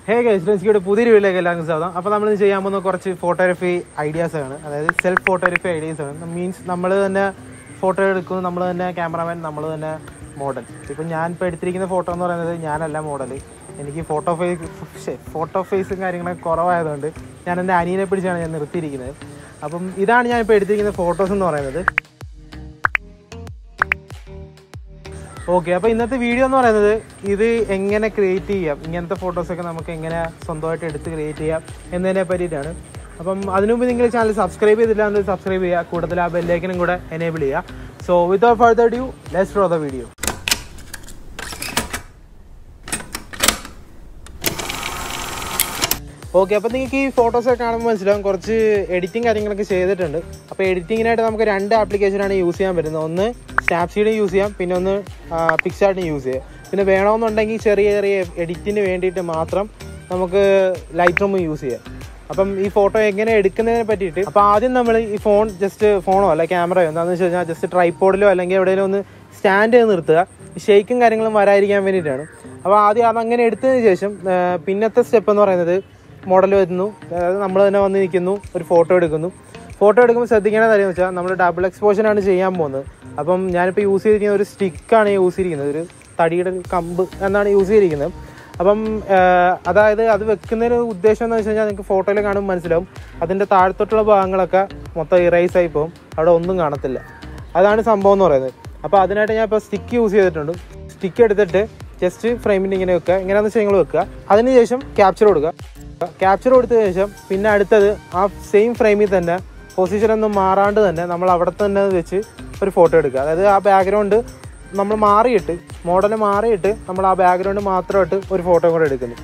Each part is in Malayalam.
ഹേ ഗൈസ് റെസ്ക്യൂടെ പുതിയൊരു വീട്ടിലേക്ക് എല്ലാവർക്കും സ്വാഗതം അപ്പോൾ നമ്മൾ ചെയ്യാൻ പോകുന്ന കുറച്ച് ഫോട്ടോഗ്രാഫി ഐഡിയാസ് ആണ് അതായത് സെൽഫ് ഫോട്ടോഗ്രാഫി ഐഡിയാസ് ആണ് മീൻസ് നമ്മൾ തന്നെ ഫോട്ടോ എടുക്കുന്നു നമ്മൾ തന്നെ ക്യാമറാമാൻ നമ്മൾ തന്നെ മോഡൽ ഇപ്പം ഞാൻ ഇപ്പോൾ എടുത്തിരിക്കുന്ന ഫോട്ടോ എന്ന് പറയുന്നത് ഞാനല്ല മോഡൽ എനിക്ക് ഫോട്ടോ ഫേസ് ഫോട്ടോ ഫേസും കാര്യങ്ങളൊക്കെ കുറവായതുകൊണ്ട് ഞാൻ എൻ്റെ അനിയനെ പിടിച്ചാണ് ഞാൻ നിർത്തിയിരിക്കുന്നത് അപ്പം ഇതാണ് ഞാൻ ഇപ്പോൾ എടുത്തിരിക്കുന്ന ഫോട്ടോസ് എന്ന് പറയുന്നത് ഓക്കെ അപ്പോൾ ഇന്നത്തെ വീഡിയോ എന്ന് പറയുന്നത് ഇത് എങ്ങനെ ക്രിയേറ്റ് ചെയ്യാം ഇങ്ങനത്തെ ഫോട്ടോസൊക്കെ നമുക്ക് എങ്ങനെ സ്വന്തമായിട്ട് എടുത്ത് ക്രിയേറ്റ് ചെയ്യാം എന്നതിനെ പറ്റിയിട്ടാണ് അപ്പം അതിനു മുമ്പ് നിങ്ങൾ ചാനൽ സബ്സ്ക്രൈബ് ചെയ്തില്ല എന്നത് സബ്സ്ക്രൈബ് ചെയ്യുക കൂടുതൽ ആ ബെല്ലേക്കിനും കൂടെ എനേബിൾ ചെയ്യുക so without further due let's draw the video okay അപ്പോൾ നിങ്ങൾക്ക് ഈ ഫോട്ടോസൊക്കെ കാണുമ്പോൾ മനസ്സിലാവും കുറച്ച് എഡിറ്റിംഗ് കാര്യങ്ങളൊക്കെ ചെയ്തിട്ടുണ്ട് അപ്പോൾ എഡിറ്റിങ്ങിനായിട്ട് നമുക്ക് രണ്ട് ആപ്ലിക്കേഷനാണ് യൂസ് ചെയ്യാൻ പറ്റുന്നത് ഒന്ന് സ്നാപ്സീഡും യൂസ് ചെയ്യാം പിന്നെ ഒന്ന് പിക്സാർട്ടും യൂസ് ചെയ്യാം പിന്നെ വേണമെന്നുണ്ടെങ്കിൽ ചെറിയ ചെറിയ എഡിറ്റിന് വേണ്ടിയിട്ട് മാത്രം നമുക്ക് ലൈറ്റ് റൂം യൂസ് ചെയ്യാം അപ്പം ഈ ഫോട്ടോ എങ്ങനെ എടുക്കുന്നതിനെ പറ്റിയിട്ട് അപ്പോൾ ആദ്യം നമ്മൾ ഈ ഫോൺ ജസ്റ്റ് ഫോണോ അല്ല ക്യാമറയോ എന്താണെന്ന് വെച്ച് കഴിഞ്ഞാൽ ജസ്റ്റ് ട്രൈപ്പോഡിലോ അല്ലെങ്കിൽ എവിടെയെങ്കിലും ഒന്ന് സ്റ്റാൻഡ് ചെയ്ത് നിർത്തുക ഷെയ്ക്കും കാര്യങ്ങളും വരാതിരിക്കാൻ വേണ്ടിയിട്ടാണ് അപ്പോൾ ആദ്യം അതങ്ങനെ എടുത്തതിന് ശേഷം ആ, പിന്നത്തെ സ്റ്റെപ്പ് എന്ന് പറയുന്നത് മോഡൽ വരുന്നു അതായത് നമ്മൾ തന്നെ വന്ന് നിൽക്കുന്നു ഒരു ഫോട്ടോ എടുക്കുന്നു ഫോട്ടോ എടുക്കുമ്പോൾ ശ്രദ്ധിക്കേണ്ട കാര്യം വെച്ചാൽ നമ്മൾ ഡബിൾ എക്സ്പോഷൻ ആണ് ചെയ്യാൻ പോകുന്നത് അപ്പം ഞാനിപ്പോൾ യൂസ് ചെയ്തിരിക്കുന്ന ഒരു സ്റ്റിക്കാണ് യൂസ് ചെയ്തിരിക്കുന്നത് ഒരു തടിയുടെ ഒരു കമ്പ് എന്നാണ് യൂസ് ചെയ്തിരിക്കുന്നത് അപ്പം ആ, അതായത് അത് വെക്കുന്നതിന് ഉദ്ദേശം എന്ന് വെച്ച് കഴിഞ്ഞാൽ നിങ്ങൾക്ക് ഫോട്ടോയിൽ കാണുമ്പോൾ മനസ്സിലാവും അതിൻ്റെ താഴത്തോട്ടുള്ള ഭാഗങ്ങളൊക്കെ മൊത്തം ഇറൈസ് ആയി പോകും അവിടെ ഒന്നും കാണത്തില്ല അതാണ് സംഭവം എന്ന് പറയുന്നത് അപ്പോൾ അതിനായിട്ട് ഞാൻ ഇപ്പോൾ സ്റ്റിക്ക് യൂസ് ചെയ്തിട്ടുണ്ട് സ്റ്റിക്ക് എടുത്തിട്ട് ജസ്റ്റ് ഫ്രെയിമിൻ്റെ ഇങ്ങനെ വെക്കുക ഇങ്ങനെയാണെന്ന് വെച്ചാൽ നിങ്ങൾ വെക്കുക അതിനുശേഷം ക്യാപ്ചർ കൊടുക്കുക ക്യാപ്ചർ കൊടുത്തതിന് ശേഷം പിന്നെ അടുത്തത് ആ സെയിം ഫ്രെയിമിൽ തന്നെ പൊസിഷൻ ഒന്നും മാറാണ്ട് തന്നെ നമ്മൾ അവിടെ തന്നെ വെച്ച് ഒരു ഫോട്ടോ എടുക്കുക അതായത് ആ ബാക്ക്ഗ്രൗണ്ട് നമ്മൾ മാറിയിട്ട് മോഡൽ മാറിയിട്ട് നമ്മൾ ആ ബാക്ക്ഗ്രൗണ്ട് മാത്രമായിട്ട് ഒരു ഫോട്ടോ കൂടെ എടുക്കുന്നു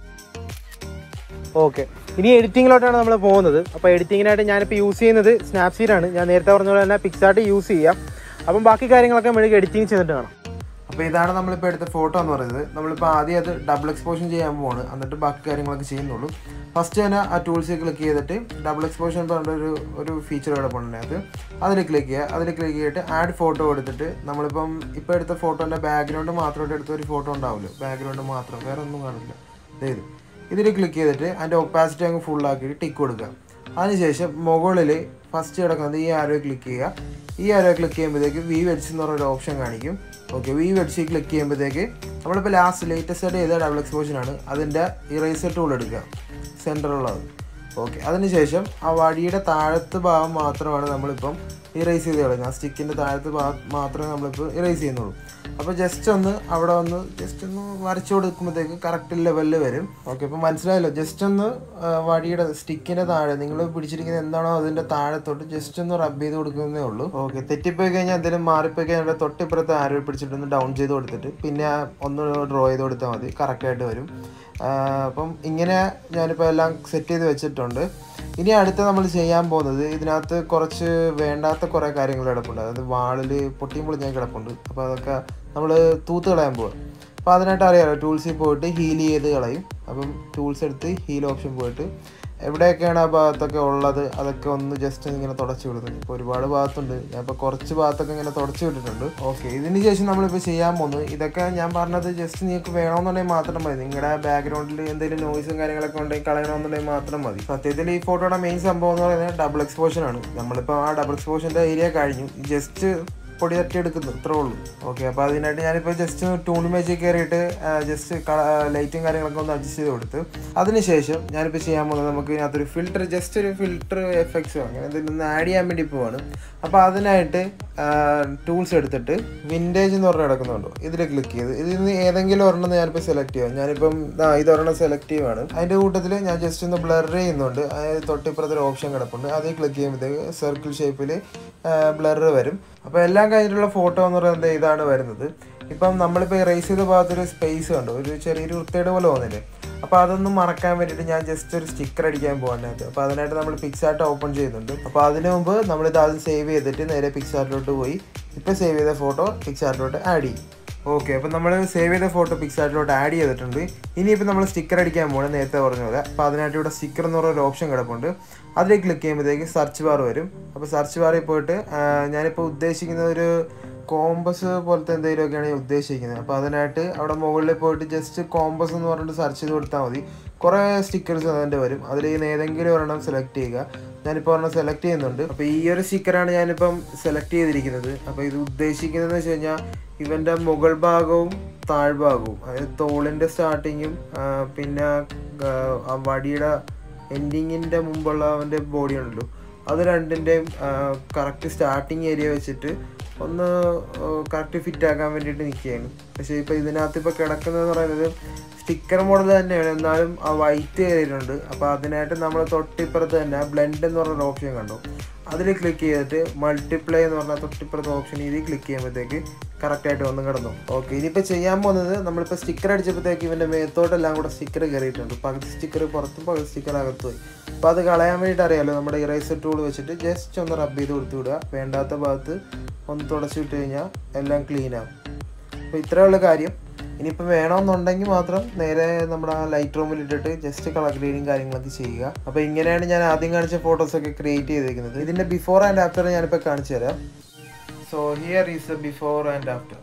ഓക്കെ ഇനി എഡിറ്റിങ്ങിലോട്ടാണ് നമ്മൾ പോകുന്നത് അപ്പോൾ എഡിറ്റിങ്ങിനായിട്ട് ഞാനിപ്പോൾ യൂസ് ചെയ്യുന്നത് സ്നാപ്സീഡാണ് ഞാൻ നേരത്തെ പറഞ്ഞ പോലെ തന്നെ പിക്സാർട്ട് യൂസ് ചെയ്യാം അപ്പം ബാക്കി കാര്യങ്ങളൊക്കെ മെഴുകി എഡിറ്റിംഗ് ചെയ്തിട്ട് കാണാം അപ്പോൾ ഇതാണ് നമ്മളിപ്പോൾ എടുത്ത ഫോട്ടോ എന്ന് പറയുന്നത് നമ്മളിപ്പോൾ ആദ്യം അത് ഡബിൾ എക്സ്പോഷൻ ചെയ്യാൻ പോവാണ് എന്നിട്ട് ബാക്കി കാര്യങ്ങളൊക്കെ ചെയ്യുന്നുള്ളൂ ഫസ്റ്റ് തന്നെ ആ ടൂൾസിൽ ക്ലിക്ക് ചെയ്തിട്ട് ഡബിൾ എക്സ്പോഷൻ എന്ന് പറഞ്ഞ ഒരു ഒരു ഫീച്ചർ ഇവിടെ പോകുന്നത് അതിൽ ക്ലിക്ക് ചെയ്യുക അതിൽ ക്ലിക്ക് ചെയ്തിട്ട് ആഡ് ഫോട്ടോ എടുത്തിട്ട് നമ്മളിപ്പം ഇപ്പോൾ എടുത്ത ഫോട്ടോൻ്റെ ബാക്ക്ഗ്രൗണ്ട് മാത്രമായിട്ട് എടുത്ത ഒരു ഫോട്ടോ ഉണ്ടാവില്ല ബാക്ക്ഗ്രൗണ്ട് മാത്രം വേറെ ഒന്നും കാണില്ല ദേ ഇത് ഇതിൽ ക്ലിക്ക് ചെയ്തിട്ട് അതിൻ്റെ ഒപ്പാസിറ്റി അങ്ങ് full ആക്കിയിട്ട് ടിക്ക് കൊടുക്കുക അതിനുശേഷം മുകളിൽ ഫസ്റ്റ് കിടക്കുന്നത് ഈ ആരോ ക്ലിക്ക് ചെയ്യുക ഈ ആരോ ക്ലിക്ക് ചെയ്യുമ്പോഴത്തേക്ക് വി വെഡ്സ് എന്ന് പറഞ്ഞൊരു ഓപ്ഷൻ കാണിക്കും ഓക്കെ വി വെഡ്സ് ക്ലിക്ക് ചെയ്യുമ്പോഴത്തേക്ക് നമ്മളിപ്പോൾ ലാസ്റ്റ് ലേറ്റസ്റ്റ് ആയിട്ട് ചെയ്ത ഡബിൾ എക്സ്പോഷൻ ആണ് അതിൻ്റെ ഇറേസർ ടൂൾ എടുക്കുക സെൻറ്ററുള്ളത് ഓക്കെ അതിനുശേഷം ആ വടിയുടെ താഴത്തെ ഭാഗം മാത്രമാണ് നമ്മളിപ്പം ഇറേസ് ചെയ്ത് കളയുന്നത് ആ സ്റ്റിക്കിൻ്റെ താഴത്തെ ഭാഗം മാത്രമേ നമ്മളിപ്പോൾ ഇറേസ് ചെയ്യുന്നുള്ളൂ അപ്പോൾ ജസ്റ്റ് ഒന്ന് അവിടെ ഒന്ന് ജസ്റ്റ് ഒന്ന് വരച്ചു കൊടുക്കുമ്പോഴത്തേക്ക് കറക്റ്റ് ലെവലിൽ വരും ഓക്കെ അപ്പോൾ മനസ്സിലായല്ലോ ജസ്റ്റ് ഒന്ന് ആ, വടിയുടെ സ്റ്റിക്കിൻ്റെ താഴെ നിങ്ങൾ പിടിച്ചിരിക്കുന്നത് എന്താണോ അതിൻ്റെ താഴത്തോട്ട് ജസ്റ്റ് ഒന്ന് റബ്ബ് ചെയ്ത് കൊടുക്കുന്നേ ഉള്ളൂ ഓക്കെ തെറ്റിപ്പോയി കഴിഞ്ഞാൽ എന്തെങ്കിലും മാറിപ്പോയി കഴിഞ്ഞാൽ തൊട്ടിപ്പുറത്ത് ആരോ പിടിച്ചിട്ടൊന്ന് ഡൗൺ ചെയ്ത് കൊടുത്തിട്ട് പിന്നെ ആ ഒന്ന് ഡ്രോ ചെയ്ത് കൊടുത്താൽ മതി കറക്റ്റായിട്ട് വരും ആ, അപ്പം ഇങ്ങനെ ഞാനിപ്പോൾ എല്ലാം സെറ്റ് ചെയ്ത് വെച്ചിട്ടുണ്ട് ഇനി അടുത്ത നമ്മൾ ചെയ്യാൻ പോകുന്നത് ഇതിനകത്ത് കുറച്ച് വേണ്ടാത്ത കുറേ കാര്യങ്ങൾ കിടപ്പുണ്ട് അതായത് വാളിൽ പൊട്ടിയും പൊളിഞ്ഞാൽ കിടപ്പുണ്ട് അപ്പോൾ അതൊക്കെ നമ്മൾ തൂത്ത് കളയാൻ പോകും അപ്പോൾ അതിനായിട്ട് അറിയാമല്ലോ ടൂൾസിൽ പോയിട്ട് ഹീൽ ചെയ്ത് കളയും അപ്പം ടൂൾസ് എടുത്ത് ഹീൽ ഓപ്ഷൻ പോയിട്ട് എവിടെയൊക്കെയാണ് ആ ഭാഗത്തൊക്കെ ഉള്ളത് അതൊക്കെ ഒന്ന് ജസ്റ്റ് ഇങ്ങനെ തുടച്ചു വിടുന്നത് ഇപ്പോൾ ഒരുപാട് ഭാഗത്തുണ്ട് ഞാൻ ഇപ്പോൾ കുറച്ച് ഭാഗത്തൊക്കെ ഇങ്ങനെ തുടച്ചു വിട്ടിട്ടുണ്ട് ഓക്കെ ഇതിന് ശേഷം നമ്മളിപ്പോൾ ചെയ്യാൻ പോകുന്നത് ഇതൊക്കെ ഞാൻ പറഞ്ഞത് ജസ്റ്റ് നിങ്ങൾക്ക് വേണമെന്നുണ്ടെങ്കിൽ മാത്രം മതി നിങ്ങളുടെ ബാക്ക്ഗ്രൗണ്ടിൽ എന്തെങ്കിലും നോയ്സും കാര്യങ്ങളൊക്കെ ഉണ്ടെങ്കിൽ കളയണമെന്നുണ്ടെങ്കിൽ മാത്രം മതി സത്യത്തിൽ ഈ ഫോട്ടോയുടെ മെയിൻ സംഭവം എന്ന് പറയുന്നത് ഡബിൾ എക്സ്പോഷൻ ആണ് നമ്മളിപ്പോൾ ആ ഡബിൾ എക്സ്പോഷൻ്റെ ഏരിയ കഴിഞ്ഞു ജസ്റ്റ് പൊടി തട്ടി എടുക്കുന്നു ഇത്രേ ഉള്ളൂ ഓക്കെ അപ്പോൾ അതിനായിട്ട് ഞാനിപ്പോൾ ജസ്റ്റ് ടൂൺ മേജിൽ കയറിയിട്ട് ജസ്റ്റ് ലൈറ്റും കാര്യങ്ങളൊക്കെ ഒന്ന് അഡ്ജസ്റ്റ് ചെയ്ത് കൊടുത്ത് അതിനുശേഷം ഞാനിപ്പോൾ ചെയ്യാൻ പോകുന്നത് നമുക്ക് ഇതിനകത്തൊരു ഫിൽറ്റർ ജസ്റ്റ് ഒരു ഫിൽറ്റർ എഫക്ട്സോ അങ്ങനെ എന്തെങ്കിലും ഒന്ന് ആഡ് ചെയ്യാൻ വേണ്ടി പോവാണ് അപ്പോൾ അതിനായിട്ട് ടൂൾസ് എടുത്തിട്ട് വിൻറ്റേജ് എന്ന് പറഞ്ഞ് കിടക്കുന്നുണ്ടോ ഇതിൽ ക്ലിക്ക് ചെയ്ത് ഇതിൽ നിന്ന് ഏതെങ്കിലും ഒരെണ്ണം ഞാനിപ്പോൾ സെലക്ട് ചെയ്യാം ഞാനിപ്പം ആ, ഇതൊരെണ്ണം സെലക്ട് ചെയ്യുവാണ് അതിൻ്റെ കൂട്ടത്തിൽ ഞാൻ ജസ്റ്റ് ഒന്ന് ബ്ലർ ചെയ്യുന്നുണ്ട് അതായത് തൊട്ടിപ്പുറത്തൊരു ഓപ്ഷൻ കിടപ്പുണ്ട് അതിൽ ക്ലിക്ക് ചെയ്യുമ്പോഴത്തേക്ക് സർക്കിൾ ഷേപ്പിൽ ബ്ലർ വരും അപ്പോൾ എല്ലാം കഴിഞ്ഞിട്ടുള്ള ഫോട്ടോ എന്ന് പറയുന്നത് ഇതാണ് വരുന്നത് ഇപ്പം നമ്മളിപ്പോൾ ഇറേസ് ചെയ്ത ഭാഗത്തൊരു സ്പേസ് കണ്ടു ഒരു ചെറിയൊരു വൃത്തിയുടെ പോലെ തോന്നില്ലേ അപ്പോൾ അതൊന്നും മറക്കാൻ വേണ്ടിയിട്ട് ഞാൻ ജസ്റ്റ് ഒരു സ്റ്റിക്കർ അടിക്കാൻ പോകാനായിട്ട് അപ്പോൾ അതിനായിട്ട് നമ്മൾ പിക്സാർട്ട് ഓപ്പൺ ചെയ്യുന്നുണ്ട് അപ്പോൾ അതിനു മുമ്പ് നമ്മളിത് ആദ്യം സേവ് ചെയ്തിട്ട് നേരെ പിക്സാർട്ടിലോട്ട് പോയി ഇപ്പോൾ സേവ് ചെയ്ത ഫോട്ടോ പിക്സാർട്ടിലോട്ട് ആഡ് ചെയ്യും ഓക്കെ അപ്പോൾ നമ്മൾ സേവ് ചെയ്ത ഫോട്ടോ പിക്സാർട്ടിലോട്ട് ആഡ് ചെയ്തിട്ടുണ്ട് ഇനിയിപ്പോൾ നമ്മൾ സ്റ്റിക്കർ അടിക്കാൻ പോകണം നേരത്തെ പറഞ്ഞ പോലെ അപ്പോൾ അതിനായിട്ട് ഇവിടെ സ്റ്റിക്കർ എന്ന് പറയുന്ന ഒരു ഓപ്ഷൻ കിടപ്പുണ്ട് അതിൽ ക്ലിക്ക് ചെയ്യുമ്പോഴത്തേക്ക് സെർച്ച് ബാർ വരും അപ്പോൾ സെർച്ച് ബാറിൽ പോയിട്ട് ആ, ഞാനിപ്പോൾ ഉദ്ദേശിക്കുന്ന ഒരു കോമ്പസ് പോലത്തെ എന്തെങ്കിലുമൊക്കെയാണ് ഞാൻ ഉദ്ദേശിക്കുന്നത് അപ്പോൾ അതിനായിട്ട് അവിടെ മുകളിൽ പോയിട്ട് ജസ്റ്റ് കോമ്പസ് എന്ന് പറഞ്ഞിട്ട് സെർച്ച് ചെയ്ത് കൊടുത്താൽ മതി കുറേ സ്റ്റിക്കേഴ്സ് അതിൻ്റെ വരും അതിൽ നിന്ന് ഏതെങ്കിലും ഒരെണ്ണം സെലക്ട് ചെയ്യുക ഞാനിപ്പോൾ ഒരെണ്ണം സെലക്ട് ചെയ്യുന്നുണ്ട് അപ്പോൾ ഈ ഒരു സ്റ്റിക്കറാണ് ഞാനിപ്പം സെലക്ട് ചെയ്തിരിക്കുന്നത് അപ്പോൾ ഇത് ഉദ്ദേശിക്കുന്നതെന്ന് വെച്ച് കഴിഞ്ഞാൽ ഇവൻ്റെ മുകൾ ഭാഗവും താഴ്ഭാഗവും അതായത് തോളിൻ്റെ സ്റ്റാർട്ടിങ്ങും പിന്നെ ആ, ആ വടിയുടെ എൻഡിങ്ങിൻ്റെ മുമ്പുള്ള അവൻ്റെ ബോഡി ഉണ്ടല്ലോ അത് രണ്ടിൻ്റെയും കറക്റ്റ് സ്റ്റാർട്ടിങ് ഏരിയ വെച്ചിട്ട് ഒന്ന് കറക്റ്റ് ഫിറ്റ് ആക്കാൻ വേണ്ടിയിട്ട് നിൽക്കുകയാണ് പക്ഷേ ഇപ്പോൾ ഇതിനകത്ത് ഇപ്പോൾ കിടക്കുന്നതെന്ന് പറയുന്നത് സ്റ്റിക്കർ മോഡൽ തന്നെയാണ് എന്നാലും ആ വൈറ്റ് കയറിയിട്ടുണ്ട് അപ്പോൾ അതിനായിട്ട് നമ്മൾ തൊട്ടിപ്പുറത്ത് തന്നെ ബ്ലെൻഡ് എന്ന് പറഞ്ഞൊരു ഓപ്ഷൻ കണ്ടു അതിൽ ക്ലിക്ക് ചെയ്തിട്ട് മൾട്ടിപ്ലൈ എന്ന് പറഞ്ഞ തൊട്ടിപ്പുറത്തെ ഓപ്ഷൻ ഇതിൽ ക്ലിക്ക് ചെയ്യുമ്പോഴത്തേക്ക് കറക്റ്റായിട്ട് വന്ന് കിടന്നു ഓക്കെ ഇനിയിപ്പോൾ ചെയ്യാൻ പോകുന്നത് നമ്മളിപ്പോൾ സ്റ്റിക്കർ അടിച്ചപ്പോഴത്തേക്ക് ഇവൻ്റെ മേത്തോട്ടെല്ലാം കൂടെ സ്റ്റിക്കർ കയറിയിട്ടുണ്ട് പകുതി സ്റ്റിക്കർ പുറത്തും പകുതി സ്റ്റിക്കർ അകത്തും പോയി അപ്പോൾ അത് കളയാൻ വേണ്ടിയിട്ട് അറിയാലോ നമ്മുടെ ഇറേസർ ടൂൾ വെച്ചിട്ട് ജസ്റ്റ് ഒന്ന് റബ്ബ് ചെയ്ത് കൊടുത്തു വിടുക വേണ്ടാത്ത ഭാഗത്ത് ഒന്ന് തുടച്ച് വിട്ട് കഴിഞ്ഞാൽ എല്ലാം ക്ലീൻ ആവും അപ്പോൾ ഇത്രയുള്ള കാര്യം ഇനിയിപ്പോൾ വേണമെന്നുണ്ടെങ്കിൽ മാത്രം നേരെ നമ്മുടെ ആ ലൈറ്റ് റൂമിൽ ഇട്ടിട്ട് ജസ്റ്റ് കളർ ഗ്രേഡിങ് കാര്യങ്ങളൊക്കെ ചെയ്യുക അപ്പോൾ ഇങ്ങനെയാണ് ഞാൻ ആദ്യം കാണിച്ച ഫോട്ടോസൊക്കെ ക്രിയേറ്റ് ചെയ്തിരിക്കുന്നത് ഇതിൻ്റെ ബിഫോർ ആൻഡ് ആഫ്റ്റർ ഞാനിപ്പോൾ കാണിച്ചു തരാം so here is a before and after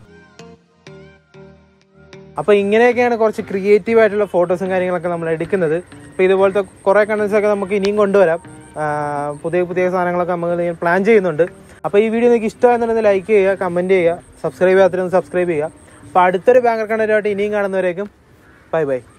അപ്പോൾ ഇങ്ങനെയൊക്കെയാണ് കുറച്ച് ക്രിയേറ്റീവ് ആയിട്ടുള്ള ഫോട്ടോസും കാര്യങ്ങളൊക്കെ നമ്മൾ എടുക്കുന്നത് അപ്പോൾ ഇതുപോലത്തെ കുറേ കണ്ടൻസ് ഒക്കെ നമുക്ക് ഇനിയും കൊണ്ടുവരാം ആ, പുതിയ പുതിയ സാധനങ്ങളൊക്കെ നമ്മൾ പ്ലാൻ ചെയ്യുന്നുണ്ട് അപ്പോൾ ഈ വീഡിയോ നിങ്ങൾക്ക് ഇഷ്ടമാണെന്നുണ്ടെങ്കിൽ ലൈക്ക് ചെയ്യുക കമൻറ്റ് ചെയ്യുക സബ്സ്ക്രൈബ് ചെയ്യാത്തവരൊന്ന് സബ്സ്ക്രൈബ് ചെയ്യുക അപ്പോൾ അടുത്തൊരു ബാങ്കർ കണ്ടന്റുമായിട്ട് ഇനിയും കാണുന്നവരേക്കും ബൈ ബൈ